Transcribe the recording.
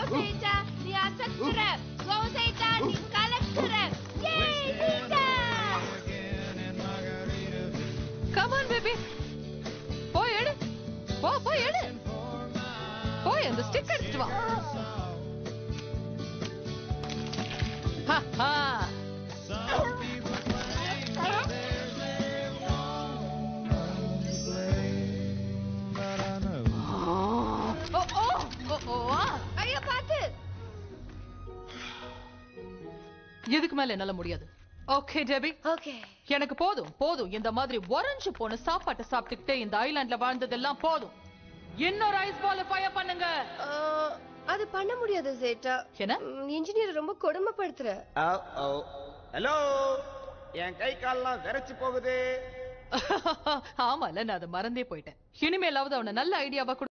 செய்தா நீ அசத்துற கோ செய்தா நீ கலக்குற ஏய் செய்தா கமான் பேபி போய் எடு போ போய் எடு போய் அந்த ஸ்டிக் எடுத்துட்டு வா ஹா, ஹா. ஓ, ஓ, ஓ, ஓ, ஆ. ஐயோ பாத்து இதுக்கு மேல என்னால முடியாது ஓகே டெபி ஓகே எனக்கு போதும் போதும் இந்த மாதிரி உறைஞ்சு போன சாப்பாட்டை சாப்பிட்டுக்கிட்டே இந்த ஐலாண்ட்ல வாழ்ந்ததெல்லாம் போதும் இன்னொரு ஐஸ் பால் ஃபயர் பண்ணுங்க அது பண்ண முடியாது சேட்டா என்ன இன்ஜினியர் ரொம்ப கொடுமைப்படுத்துற ஹலோ என் கை கால்லாம் விரைச்சு போகுது ஆமால நான் அதை மறந்தே போயிட்டேன் இனிமேலாவது அவனை நல்ல ஐடியாவா